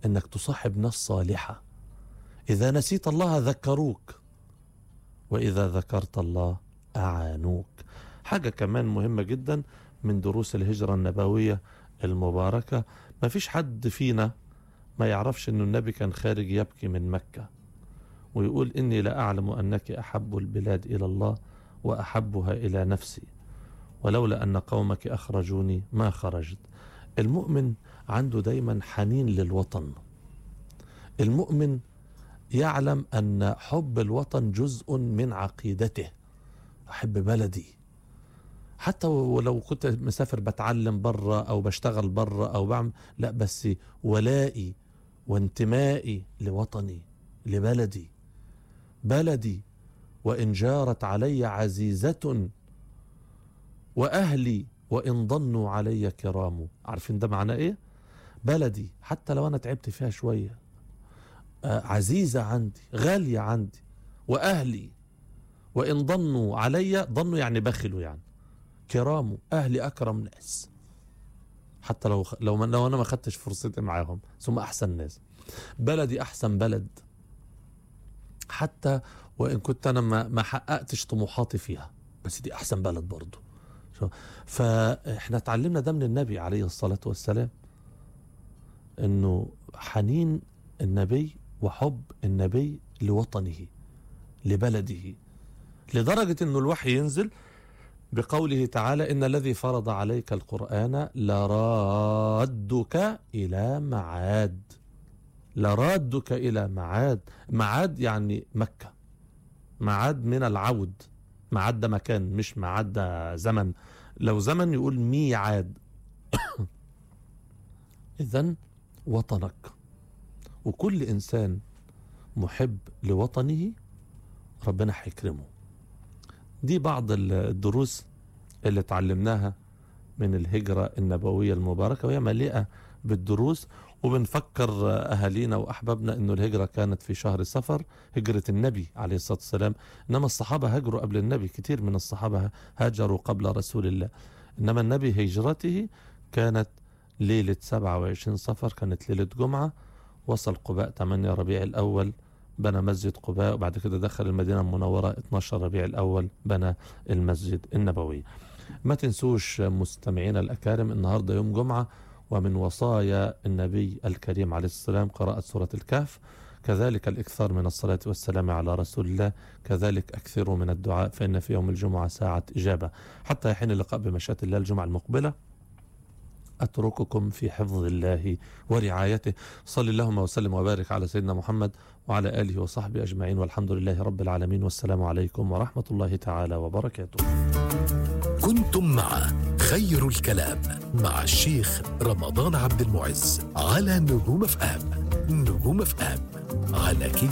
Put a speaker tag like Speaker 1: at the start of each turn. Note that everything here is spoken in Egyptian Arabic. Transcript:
Speaker 1: انك تصاحب ناس صالحة اذا نسيت الله ذكروك واذا ذكرت الله اعانوك حاجة كمان مهمة جدا من دروس الهجرة النبوية المباركة ما فيش حد فينا ما يعرفش انه النبي كان خارج يبكي من مكة ويقول اني لا اعلم انك احب البلاد الى الله واحبها الى نفسي ولولا ان قومك اخرجوني ما خرجت المؤمن عنده دايما حنين للوطن المؤمن يعلم ان حب الوطن جزء من عقيدته احب بلدي حتى ولو كنت مسافر بتعلم بره او بشتغل بره او بعمل لا بس ولائي وانتمائي لوطني لبلدي بلدي وان جارت علي عزيزه واهلي وان ضنوا علي كرام عارفين ده معناه ايه بلدي حتى لو انا تعبت فيها شويه آه، عزيزه عندي غاليه عندي واهلي وان ضنوا علي ضنوا يعني بخلوا يعني كرام اهلي اكرم ناس حتى لو لو لو انا ما خدتش فرصتي معاهم ثم احسن ناس بلدي احسن بلد حتى وان كنت انا ما ما حققتش طموحاتي فيها بس دي احسن بلد برضه شو- فاحنا اتعلمنا ده من النبي عليه الصلاه والسلام انه حنين النبي وحب النبي لوطنه لبلده لدرجه انه الوحي ينزل بقوله تعالى إن الذي فرض عليك القرآن لرادك إلى معاد لرادك إلى معاد معاد يعني مكة معاد من العود معاد ده مكان مش معاد ده زمن لو زمن يقول ميعاد إذن وطنك وكل إنسان محب لوطنه ربنا هيكرمه دي بعض الدروس اللي اتعلمناها من الهجرة النبوية المباركة وهي مليئة بالدروس وبنفكر أهالينا وأحبابنا أنه الهجرة كانت في شهر سفر هجرة النبي عليه الصلاة والسلام إنما الصحابة هاجروا قبل النبي كتير من الصحابة هاجروا قبل رسول الله إنما النبي هجرته كانت ليلة 27 صفر كانت ليلة جمعة وصل قباء 8 ربيع الأول بنى مسجد قباء وبعد كده دخل المدينة المنورة 12 ربيع الأول بنى المسجد النبوي ما تنسوش مستمعينا الأكارم النهاردة يوم جمعة ومن وصايا النبي الكريم عليه السلام قراءة سورة الكهف كذلك الإكثار من الصلاة والسلام على رسول الله كذلك أكثروا من الدعاء فإن في يوم الجمعة ساعة إجابة حتى يحين اللقاء بمشيئة الله الجمعة المقبلة أترككم في حفظ الله ورعايته صلى اللهم وسلم وبارك على سيدنا محمد وعلى آله وصحبه أجمعين والحمد لله رب العالمين والسلام عليكم ورحمة الله تعالى وبركاته
Speaker 2: كنتم مع خير الكلام مع الشيخ رمضان عبد المعز على نجوم اف ام نجوم اف ام على كيف